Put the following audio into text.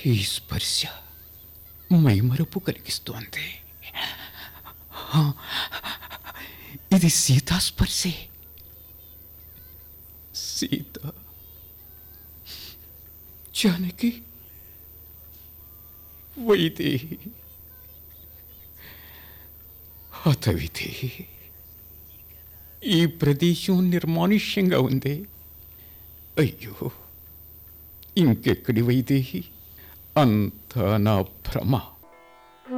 ఈ స్పర్శ మైమరపు కలిగిస్తోంది ఆ, ఇది సీతా స్పర్శే సీత జానకి వైదేహి హతవిధి ఈ ప్రదేశం నిర్మానుష్యంగా ఉంది అయ్యో ఇంకెక్కడి వైదేహి అంతా నా భ్రమ